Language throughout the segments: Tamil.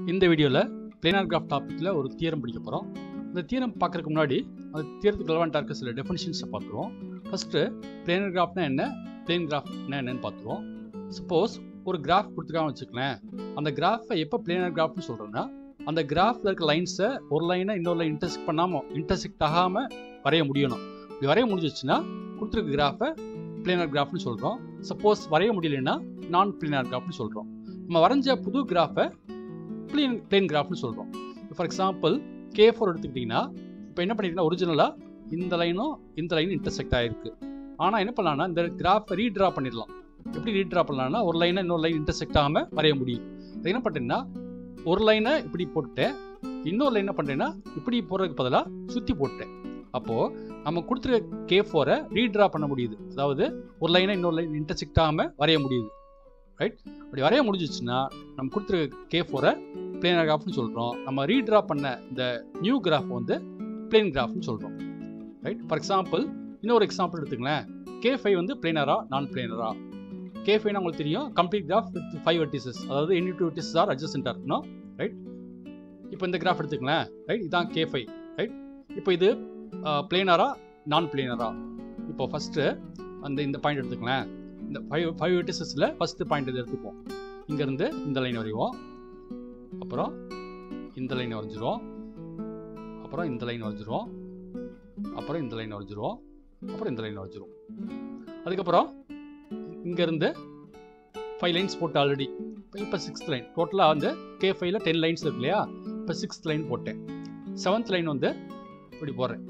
இந்த வீடியோவில் பிளேனார் கிராஃப் டாப்பிக்கில் ஒரு தியரம் படிக்க போகிறோம் இந்த தியரம் பார்க்குறதுக்கு முன்னாடி அந்த தியரத்துக்கு ரெலவெண்ட்டாக இருக்க சில டெஃபினிஷன்ஸை பார்த்துருவோம் ஃபஸ்ட்டு பிளேனர் கிராஃப்னா என்ன பிளேன் கிராஃப்னா என்னன்னு பார்த்துருவோம் சப்போஸ் ஒரு கிராஃப் கொடுத்துருக்காங்கன்னு வச்சுக்கலேன் அந்த கிராஃபை எப்போ பிளேனர் கிராஃப்னு சொல்கிறோன்னா அந்த கிராஃபில் இருக்க லைன்ஸை ஒரு லைனை இன்னொரு லைன் இன்டர்செக்ட் பண்ணாமல் இன்டர்செக்ட் ஆகாமல் வரைய முடியணும் இப்படி வரைய முடிஞ்சிச்சுன்னா கொடுத்துருக்க கிராஃபை பிளேனர் கிராஃப்னு சொல்கிறோம் சப்போஸ் வரைய முடியலன்னா நான் பிளேனர் கிராஃப்னு சொல்கிறோம் நம்ம வரைஞ்ச புது கிராஃபை பிளேன் பிளேன் கிராஃப்னு சொல்கிறோம் ஃபார் எக்ஸாம்பிள் கே ஃபோர் எடுத்துக்கிட்டிங்கன்னா இப்போ என்ன பண்ணிருக்கீங்கன்னா ஒரிஜினலாக இந்த லைனும் இந்த லைனும் இன்டர்செக்ட் ஆகிருக்கு ஆனால் என்ன பண்ணலாம்னா இந்த கிராஃபை ரீட்ரா பண்ணிடலாம் எப்படி ரீட்ரா பண்ணலாம்னா ஒரு லைனை இன்னொரு லைன் இன்டர்செக்ட் ஆகாமல் வரைய முடியும் அது என்ன பண்ணுறேன்னா ஒரு லைனை இப்படி போட்டுட்டேன் இன்னொரு லைன் என்ன பண்ணுறேன்னா இப்படி போடுறதுக்கு பதிலாக சுற்றி போட்டேன் அப்போது நம்ம கொடுத்துருக்க கே ஃபோரை ரீட்ரா பண்ண முடியுது அதாவது ஒரு லைனை இன்னொரு லைன் இன்டர்செக்ட் ஆகாமல் வரைய முடியுது ரைட் அப்படி வரைய முடிஞ்சிச்சுன்னா நம்ம கொடுத்துருக்க கே ஃபோரை பிளேனர் கிராஃப்னு சொல்கிறோம் நம்ம ரீட்ரா பண்ண இந்த நியூ கிராஃப் வந்து பிளேன் கிராஃப்னு சொல்கிறோம் ரைட் ஃபார் எக்ஸாம்பிள் இன்னொரு எக்ஸாம்பிள் எடுத்துங்களேன் கே ஃபைவ் வந்து பிளேனரா நான் பிளேனரா கே ஃபைவ்னா உங்களுக்கு தெரியும் complete graph with five vertices அதாவது எனி டூ வெர்டிசஸ் ஆர் அட்ஜஸ்டண்டாக இருக்கணும் ரைட் இப்போ இந்த கிராஃப் எடுத்துங்களேன் ரைட் இதான் கே ஃபைவ் ரைட் இப்போ இது பிளேனரா நான் பிளேனரா இப்போ ஃபஸ்ட்டு அந்த இந்த பாயிண்ட் எடுத்துங்களேன் இந்த ஃபைவ் ஃபைவ் வெர்டிசஸில் ஃபஸ்ட்டு பாயிண்ட் இது எடுத்துப்போம் இங்கேருந்து இந்த லைன் வரைவோம் அப்புறம் இந்த லைன் வரைஞ்சிருவோம் அப்புறம் இந்த லைன் வரைஞ்சிருவோம் அப்புறம் இந்த லைன் வரைஞ்சிருவோம் அப்புறம் இந்த லைன் வரைஞ்சிருவோம் அதுக்கப்புறம் இங்கேருந்து ஃபைவ் லைன்ஸ் போட்டு ஆல்ரெடி இப்போ சிக்ஸ்த் லைன் டோட்டலாக வந்து கே ஃபைவ்ல டென் லைன்ஸ் இருக்கு இல்லையா இப்போ சிக்ஸ்த் லைன் போட்டேன் செவன்த் லைன் வந்து இப்படி போடுறேன்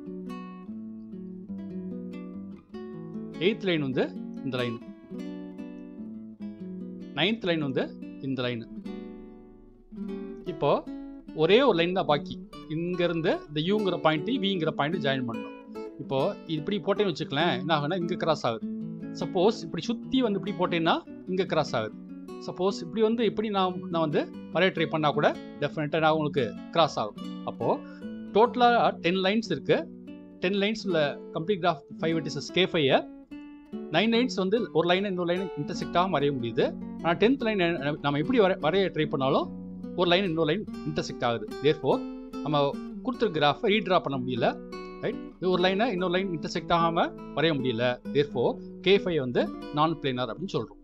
எயித் லைன் வந்து இந்த லைன் நைன்த் லைன் வந்து இந்த லைன் இப்போ ஒரே ஒரு லைன் தான் பாக்கி இங்கேருந்து இந்த யூங்கிற பாயிண்ட் விங்கிற பாயிண்ட் ஜாயின் பண்ணணும் இப்போ இப்படி போட்டேன்னு வச்சுக்கலாம் என்ன ஆகுனா இங்கே கிராஸ் ஆகுது சப்போஸ் இப்படி சுற்றி வந்து இப்படி போட்டேன்னா இங்கே கிராஸ் ஆகுது சப்போஸ் இப்படி வந்து இப்படி நான் நான் வந்து வரைய ட்ரை பண்ணால் கூட டெஃபினட்டாக நான் உங்களுக்கு கிராஸ் ஆகும் அப்போது டோட்டலாக டென் லைன்ஸ் இருக்குது டென் லைன்ஸ் உள்ள complete graph five vertices K ஃபைவை நைன் லைன்ஸ் வந்து ஒரு லைனை இன்னொரு லைன் இன்டர்செக்டாக வரைய முடியுது ஆனால் டென்த் லைன் நம்ம எப்படி வர வரைய ட்ரை பண்ணாலும் ஒரு லைன் இன்னொரு லைன் இன்டர்செக்ட் ஆகுது தேர்ஃபோர் நம்ம கொடுத்துருக்க கிராஃபை ரீட்ரா பண்ண முடியல ரைட் இது ஒரு லைனை இன்னொரு லைன் இன்டர்செக்ட் ஆகாமல் வரைய முடியல தேர்ஃபோர் கே ஃபைவ் வந்து நான் பிளேனர் அப்படின்னு சொல்கிறோம்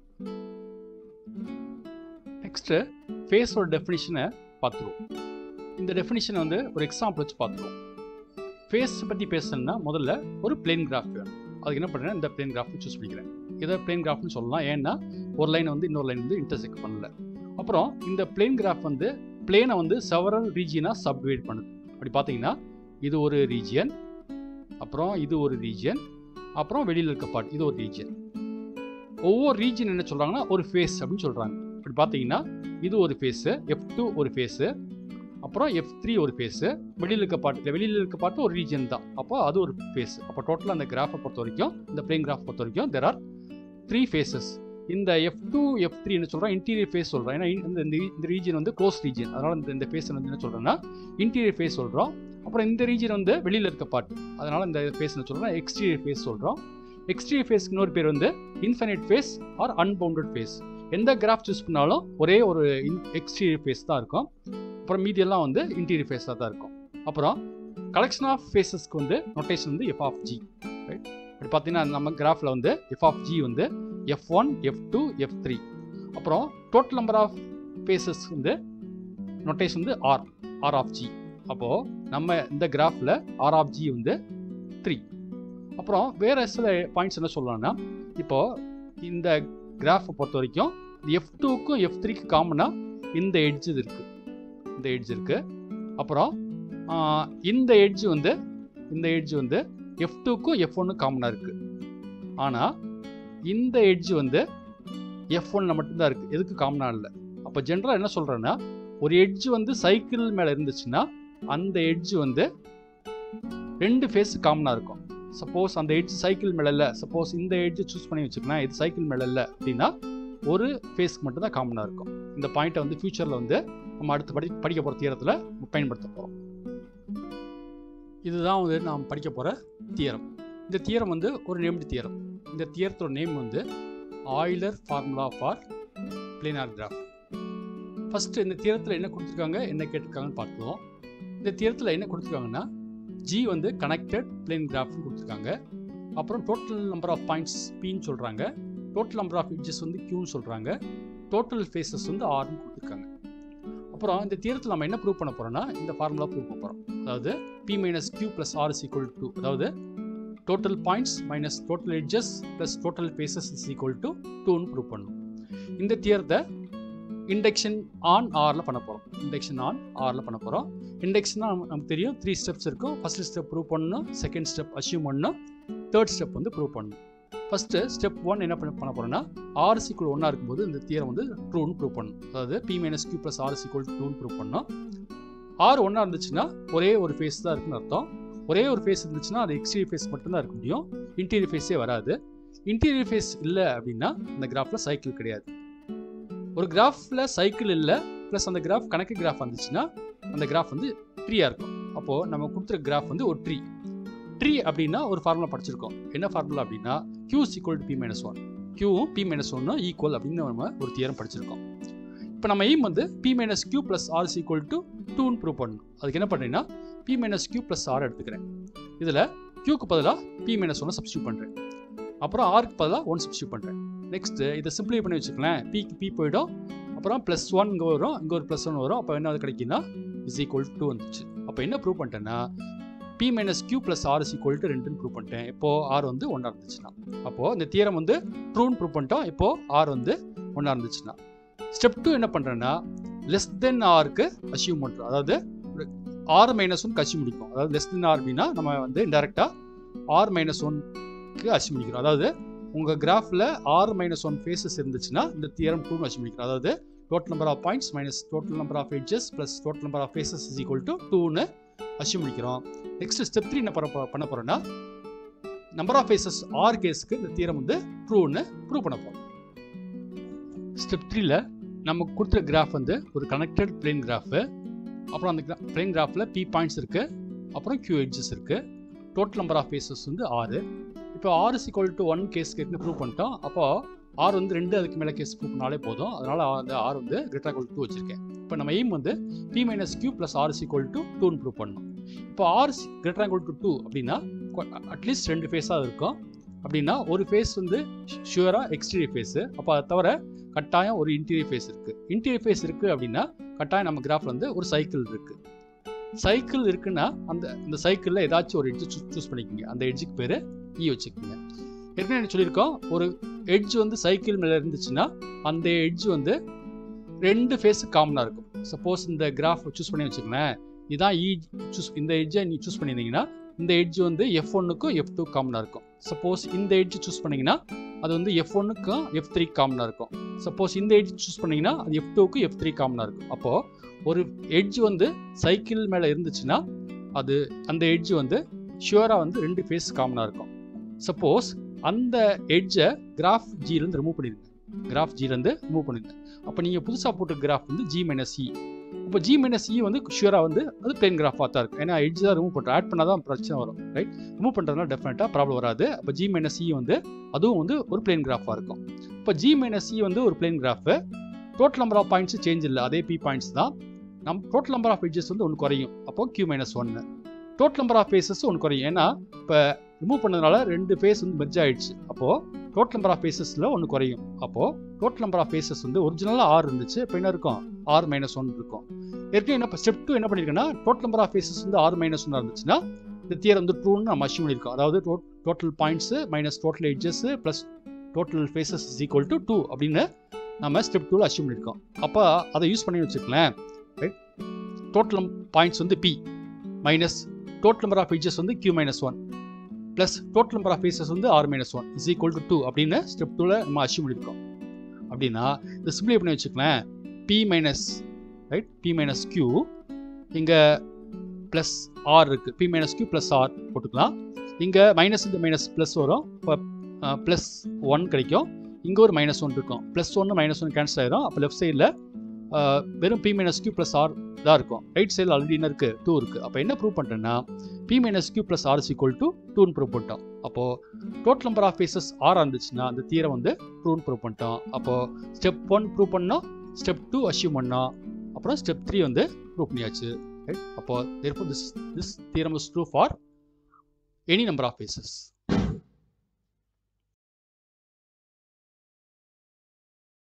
நெக்ஸ்ட்டு ஃபேஸோட டெஃபினிஷனை பார்த்துருவோம் இந்த டெஃபினிஷனை வந்து ஒரு எக்ஸாம்பிள் வச்சு பார்த்துருவோம் ஃபேஸ் பற்றி பேசணும்னா முதல்ல ஒரு பிளேன் கிராஃப் வேணும் அதுக்கு என்ன பண்ணுறேன் இந்த பிளேன் கிராஃப் சூஸ் பண்ணிக்கிறேன் இதை பிளேன் கிராஃப்னு சொல்லலாம் ஏன்னா ஒரு லைன் வந்து இன்னொரு லைன் வந்து இன்டர்செக்ட் பண்ணல அப்புறம் இந்த பிளேன் கிராஃப் வந்து பிளேனை வந்து செவரல் ரீஜியனாக சப்டிவைட் பண்ணுது அப்படி பார்த்தீங்கன்னா இது ஒரு ரீஜியன் அப்புறம் இது ஒரு ரீஜியன் அப்புறம் வெளியில் இருக்க பார்ட் இது ஒரு ரீஜியன் ஒவ்வொரு ரீஜியன் என்ன சொல்கிறாங்கன்னா ஒரு ஃபேஸ் அப்படின்னு சொல்கிறாங்க இப்படி பார்த்தீங்கன்னா இது ஒரு ஃபேஸு எஃப் டூ ஒரு ஃபேஸு அப்புறம் எஃப் த்ரீ ஒரு ஃபேஸு வெளியில் இருக்க பார்ட்டில் வெளியில் இருக்க பார்ட்டு ஒரு ரீஜன் தான் அப்போ அது ஒரு ஃபேஸ் அப்போ டோட்டலாக அந்த கிராஃபை பொறுத்த வரைக்கும் இந்த பிளேன் கிராஃப் பொறுத்த வரைக்கும் தெர் ஆர் த்ரீ ஃபேஸஸ் இந்த எஃப் டூ எஃப் த்ரீ என்ன சொல்கிறோம் இன்டீரியர் ஃபேஸ் சொல்கிறோம் ஏன்னா இந்த இந்த ரீஜன் வந்து க்ளோஸ் ரீஜன் அதனால் இந்த இந்த ஃபேஸ் வந்து என்ன சொல்கிறேன்னா இன்டீரியர் ஃபேஸ் சொல்கிறோம் அப்புறம் இந்த ரீஜன் வந்து வெளியில் இருக்க பார்ட் அதனால் இந்த ஃபேஸ் என்ன சொல்கிறோம் எக்ஸ்டீரியர் ஃபேஸ் சொல்கிறோம் எக்ஸ்டீரியர் ஃபேஸ்க்கு இன்னொரு பேர் வந்து infinite face or unbounded face எந்த கிராஃப் சூஸ் பண்ணாலும் ஒரே ஒரு எக்ஸ்டீரியர் ஃபேஸ் தான் இருக்கும் அப்புறம் மீதி எல்லாம் வந்து இன்டீரியர் ஃபேஸாக தான் இருக்கும் அப்புறம் கலெக்ஷன் ஆஃப் ஃபேஸஸ்க்கு வந்து நொட்டேஷன் வந்து எஃப் ஆஃப் ஜி ரைட் இப்படி பார்த்தீங்கன்னா நம்ம கிராஃபில் வந்து எஃப் ஆஃப் ஜி வந்து F one F two F three அப்புறம் டோட்டல் நம்பர் ஆஃப் ஃபேஸஸ் வந்து நொட்டேஷன் வந்து ஆர் ஆர் ஆஃப் ஜி அப்போது நம்ம இந்த கிராஃபில் ஆர் ஆஃப் ஜி வந்து த்ரீ அப்புறம் வேறு சில பாயிண்ட்ஸ் என்ன சொல்லலாம்னா இப்போது இந்த கிராஃபை பொறுத்த வரைக்கும் எஃப் டூக்கும் எஃப் த்ரீக்கு காமனாக இந்த எட்ஜ் இருக்குது இந்த எட்ஜ் இருக்குது அப்புறம் இந்த எட்ஜ் வந்து இந்த எட்ஜ் வந்து எஃப் டூக்கும் எஃப் ஒன்னு காமனாக இருக்குது ஆனால் இந்த எட்ஜ் வந்து எஃப் ஒன்னில் மட்டும்தான் இருக்குது எதுக்கு காமனாக இல்லை அப்போ ஜென்ரலாக என்ன சொல்கிறேன்னா ஒரு எட்ஜ் வந்து சைக்கிள் மேலே இருந்துச்சுன்னா அந்த எட்ஜ் வந்து ரெண்டு ஃபேஸ் காமனாக இருக்கும் சப்போஸ் அந்த எட்ஜ் சைக்கிள் மேலே இல்லை சப்போஸ் இந்த எட்ஜ் சூஸ் பண்ணி வச்சுக்கலாம் இது சைக்கிள் மேலே இல்லை அப்படின்னா ஒரு ஃபேஸ்க்கு மட்டும் தான் காமனாக இருக்கும் இந்த பாயிண்ட்டை வந்து ஃபியூச்சரில் வந்து நம்ம அடுத்து படி படிக்க போகிற தீரத்தில் பயன்படுத்த போகிறோம் இதுதான் வந்து நாம் படிக்க போகிற தியரம் இந்த தியரம் வந்து ஒரு நேம்டு தியரம் இந்த தியரத்தோட நேம் வந்து Euler formula for planar graph first இந்த தியரத்தில் என்ன கொடுத்துருக்காங்க என்ன கேட்டிருக்காங்கன்னு பார்த்துருவோம் இந்த தியரத்தில் என்ன கொடுத்துருக்காங்கன்னா ஜி வந்து கனெக்டட் பிளேன் கிராஃப்னு கொடுத்துருக்காங்க அப்புறம் டோட்டல் நம்பர் ஆஃப் பாயிண்ட்ஸ் பின்னு சொல்கிறாங்க டோட்டல் நம்பர் ஆஃப் எட்ஜஸ் வந்து கியூன்னு சொல்கிறாங்க டோட்டல் ஃபேஸஸ் வந்து ஆர்னு கொடுத்துருக்காங்க அப்புறம் இந்த தியரத்தில் நம்ம என்ன ப்ரூவ் பண்ண போகிறோம்னா இந்த ஃபார்முலா ப்ரூவ் பண்ண போகிறோம் அதாவது P minus Q plus R is equal to அதாவது total points minus total edges plus total faces is equal to டூன்னு ப்ரூவ் பண்ணணும் இந்த தியரத்தை இண்டக்ஷன் ஆன் ஆரில் பண்ண போகிறோம் இண்டக்ஷன் ஆன் ஆரில் பண்ண போகிறோம் இண்டக்ஷன் நமக்கு தெரியும் த்ரீ ஸ்டெப்ஸ் இருக்கும் ஃபஸ்ட்டு ஸ்டெப் ப்ரூவ் பண்ணணும் செகண்ட் ஸ்டெப் அஷ்யூம் பண்ணணும் தேர்ட் ஸ்டெப் வந்து ப்ரூவ் பண்ணணும் ஃபஸ்ட்டு ஸ்டெப் ஒன் என்ன பண்ண பண்ண போகிறோன்னா ஆர் சிக்குள் ஒன்றா இருக்கும்போது இந்த தியரம் வந்து ட்ரூன்னு ப்ரூவ் பண்ணணும் அதாவது P minus Q plus R சிக்குள் ட்ரூன்னு ப்ரூவ் பண்ணணும் ஆர் ஒன்றா இருந்துச்சுன்னா ஒரே ஒரு ஃபேஸ் தான் இருக்குன்னு அர்த்தம் ஒரே ஒரு ஃபேஸ் இருந்துச்சுன்னா அது எக்ஸ்டீரியர் ஃபேஸ் மட்டும்தான் இருக்க முடியும் இன்டீரியர் ஃபேஸே வராது இன்டீரியர் ஃபேஸ் இல்லை அப்படின்னா அந்த கிராஃபில் சைக்கிள் கிடையாது ஒரு கிராஃபில் சைக்கிள் இல்லை ப்ளஸ் அந்த கிராஃப் கணக்கு கிராஃப் வந்துச்சுன்னா அந்த கிராஃப் வந்து ட்ரீயாக இருக்கும் அப்போது நம்ம கொடுத்துருக்க கிராஃப் வந்து ஒரு ட்ரீ ட்ரீ அப்படின்னா ஒரு ஃபார்முலா படிச்சிருக்கோம் என்ன ஃபார்முலா அப்படின்னா Q is equal to P minus one கியூவும் பி மைனஸ் ஒன்னும் ஈக்குவல் அப்படின்னு நம்ம ஒரு தியரம் படிச்சிருக்கோம் இப்போ நம்ம எய்ம் வந்து P minus Q plus R is equal to டூன்னு ப்ரூவ் பண்ணணும் அதுக்கு என்ன பண்ணுறீங்கன்னா P minus Q plus R எடுத்துக்கிறேன் இதில் கியூக்கு பதிலாக பி மைனஸ் ஒன்னை சப்ஸ்டியூட் பண்ணுறேன் அப்புறம் ஆருக்கு பதிலாக ஒன் சப்ஸ்டியூட் பண்ணுறேன் நெக்ஸ்ட்டு இதை சிம்பிளை பண்ணி வச்சுக்கலாம் பிக்கு பி போயிடும் அப்புறம் ப்ளஸ் ஒன் இங்கே வரும் இங்கே ஒரு ப்ளஸ் ஒன் வரும் அப்போ என்ன கிடைக்குன்னா இஸ் ஈக்குவல் டூ வந்துச்சு அப்போ என்ன ப்ரூவ் பண்ணிட்டேன்னா P minus Q plus R is equal to ரெண்டுன்னு ப்ரூவ் பண்ணிட்டேன் இப்போது ஆர் வந்து ஒன்றா இருந்துச்சுன்னா அப்போது இந்த தியரம் வந்து ட்ரூன்னு ப்ரூவ் பண்ணிட்டோம் இப்போது ஆர் வந்து ஒன்றா இருந்துச்சுன்னா ஸ்டெப் டூ என்ன பண்ணுறேன்னா லெஸ் தென் ஆருக்கு அச்சீவ் பண்ணுறோம் அதாவது ஆர் மைனஸ் ஒன்க்கு அச்சீவ் முடிக்கும் அதாவது லெஸ் தென் ஆர் அப்படின்னா நம்ம வந்து டேரெக்டாக ஆர் மைனஸ் ஒன்க்கு அச்சீவ் முடிக்கிறோம் அதாவது உங்கள் கிராஃபில் ஆர் மைனஸ் ஒன் ஃபேஸஸ் இருந்துச்சுன்னா இந்த தியரம் டூன்னு அச்சீவ் முடிக்கிறோம் அதாவது total number of points minus total number of edges plus total number of faces is equal to டூன்னு அச்சீவ் முடிக்கிறோம் நெக்ஸ்ட் ஸ்டெப் த்ரீ என்ன பண்ண பண்ண போகிறோன்னா நம்பர் ஆஃப் ஃபேஸஸ் ஆர் கேஸ்க்கு இந்த தியரம் வந்து ட்ரூன்னு ப்ரூவ் பண்ண போகிறோம் ஸ்டெப் த்ரீல நம்ம கொடுத்துற கிராஃப் வந்து ஒரு கனெக்டட் பிளேன் கிராஃபு அப்புறம் அந்த பிளேன் கிராஃபில் பி பாயிண்ட்ஸ் இருக்குது அப்புறம் கியூ எட்ஜஸ் இருக்குது டோட்டல் நம்பர் ஆஃப் ஃபேஸஸ் வந்து ஆறு இப்போ R is equal to one case கேட்னு ப்ரூவ் பண்ணிட்டோம் அப்போ ஆர் வந்து ரெண்டு அதுக்கு மேலே கேஸ் ப்ரூவ் பண்ணாலே போதும் அதனால் அந்த ஆர் வந்து கிரேட்டர் ஈக்குவல் டூ வச்சிருக்கேன் இப்போ நம்ம எய்ம் வந்து P minus Q plus R is equal to டூன்னு ப்ரூவ் பண்ணணும் இப்போ R greater equal to two அப்படின்னா அட்லீஸ்ட் ரெண்டு ஃபேஸாக இருக்கும் அப்படின்னா ஒரு ஃபேஸ் வந்து ஷுவராக எக்ஸ்டீரியர் ஃபேஸு அப்போ அதை தவிர கட்டாயம் ஒரு இன்டீரியர் ஃபேஸ் இருக்குது இன்டீரியர் ஃபேஸ் இருக்குது அப்படின்னா கட்டாயம் நம்ம கிராஃபில் வந்து ஒரு சைக்கிள் இருக்குது சைக்கிள் இருக்குன்னா அந்த இந்த சைக்கிளில் ஏதாச்சும் ஒரு எட்ஜ் சூஸ் பண்ணிக்கோங்க அந்த எட்ஜுக்கு பேர் இ வச்சுக்கோங்க ஏற்கனவே என்ன சொல்லியிருக்கோம் ஒரு எட்ஜ் வந்து சைக்கிள் மேலே இருந்துச்சுன்னா அந்த எட்ஜ் வந்து ரெண்டு ஃபேஸு காமனாக இருக்கும் சப்போஸ் இந்த கிராஃப் சூஸ் பண்ணி வச்சுக்கோங்களேன் இதான் இ சூஸ் இந்த எட்ஜை நீ சூஸ் பண்ணியிருந்தீங்கன்னா இந்த எட்ஜ் வந்து எஃப் ஒன்னுக்கும் எஃப் டூ காமனாக இருக்கும் சப்போஸ் இந்த எட்ஜ் சூஸ் பண்ணிங்கன்னா அது வந்து எஃப் ஒன்னுக்கும் எஃப் த்ரீ காமனாக இருக்கும் சப்போஸ் இந்த எட்ஜ் சூஸ் பண்ணிங்கன்னா அது எஃப் டூக்கு எஃப் த்ரீ காமனாக இருக்கும் அப்போது ஒரு எட்ஜ் வந்து சைக்கிள் மேலே இருந்துச்சுன்னா அது அந்த எட்ஜ் வந்து ஷுவராக வந்து ரெண்டு ஃபேஸ் காமனாக இருக்கும் சப்போஸ் அந்த எட்ஜை கிராஃப் ஜிலேருந்து ரிமூவ் பண்ணிடுங்க கிராஃப் ஜிலேருந்து ரிமூவ் பண்ணிடுங்க அப்போ நீங்கள் புதுசாக போட்ட கிராஃப் வந்து ஜி மைனஸ் இ இப்போ ஜி மைனஸ் இ வந்து ஷுவராக வந்து அது பிளேன் கிராஃபாக தான் இருக்கும் ஏன்னா எட்ஜ் தான் ரிமூவ் பண்ணுறோம் ஆட் பண்ணால் தான் பிரச்சனை வரும் ரைட் ரிமூவ் பண்ணுறதுனால டெஃபினட்டாக ப்ராப்ளம் வராது அப்போ ஜி மைனஸ் இ வந்து அதுவும் வந்து ஒரு பிளேன் கிராஃபாக இருக்கும் இப்போ ஜி மைனஸ் இ வந்து ஒரு plane graph total number of points change இல்லை அதே பி பாயிண்ட்ஸ் தான் நம் டோட்டல் நம்பர் ஆஃப் எட்ஜஸ் வந்து ஒன்று குறையும் அப்போ கியூ மைனஸ் ஒன்று டோட்டல் நம்பர் ஆஃப் ஃபேஸஸ் ஒன்று குறையும் ஏன்னா இப்போ ரிமூவ் பண்ணதுனால ரெண்டு ஃபேஸ் வந்து மெர்ஜ் ஆயிடுச்சு அப்போது டோட்டல் நம்பர் ஆஃப் ஃபேஸஸில் ஒன்று குறையும் அப்போது டோட்டல் நம்பர் ஆஃப் ஃபேஸஸ் வந்து ஒரிஜினலாக ஆறு இருந்துச்சு இப்போ என்ன இருக்கும் ஆறு மைனஸ் ஒன் இருக்கும் ஏற்கனவே என்ன ஸ்டெப் டூ என்ன பண்ணியிருக்கேன்னா டோட்டல் நம்பர் ஆஃப் ஃபேஸஸ் வந்து ஆறு மைனஸ் ஒன் இருந்துச்சுன்னா இந்த தியர் வந்து ட்ரூன்னு நம்ம அஷ்யூம் பண்ணியிருக்கோம் அதாவது total points minus total edges plus total faces is equal to two அப்படின்னு நம்ம ஸ்டெப் டூவில் அஷ்யூம் பண்ணியிருக்கோம் அப்போ அதை யூஸ் பண்ணி வச்சுக்கலாம் ரைட் டோட்டல் பாயிண்ட்ஸ் வந்து P minus total number of edges வந்து Q minus one plus total number of faces வந்து R minus one is equal to two அப்படின்னு ஸ்டெப் டூவில் நம்ம அஷ்யூம் பண்ணியிருக்கோம் அப்படின்னா இந்த சிம்பிளை பண்ணி வச்சுக்கலாம் P minus right P minus Q இங்கே ப்ளஸ் ஆர் இருக்குது P minus Q plus R போட்டுக்கலாம் இங்கே மைனஸ் இந்த மைனஸ் ப்ளஸ் வரும் இப்போ ப்ளஸ் ஒன் கிடைக்கும் இங்கே ஒரு மைனஸ் ஒன் இருக்கும் ப்ளஸ் ஒன்று மைனஸ் ஒன் கேன்சல் ஆயிரும் அப்போ லெஃப்ட் சைடில் வெறும் P minus Q plus R தான் இருக்கும் ரைட் சைடில் ஆல்ரெடி என்ன இருக்குது டூ இருக்குது அப்போ என்ன ப்ரூவ் பண்ணுறேன்னா P minus Q plus R equal to டூன்னு ப்ரூவ் பண்ணிட்டோம் அப்போது total number of faces R இருந்துச்சுன்னா அந்த தீரை வந்து ட்ரூன்னு ப்ரூவ் பண்ணிட்டோம் அப்போது ஸ்டெப் ஒன் ப்ரூவ் பண்ணோம் ஸ்டெப் டூ அச்சீவ் பண்ணா அப்புறம் ஸ்டெப் த்ரீ வந்து ப்ரூவ் பண்ணியாச்சு ரைட் அப்போ therefore this this theorem is true for any number of faces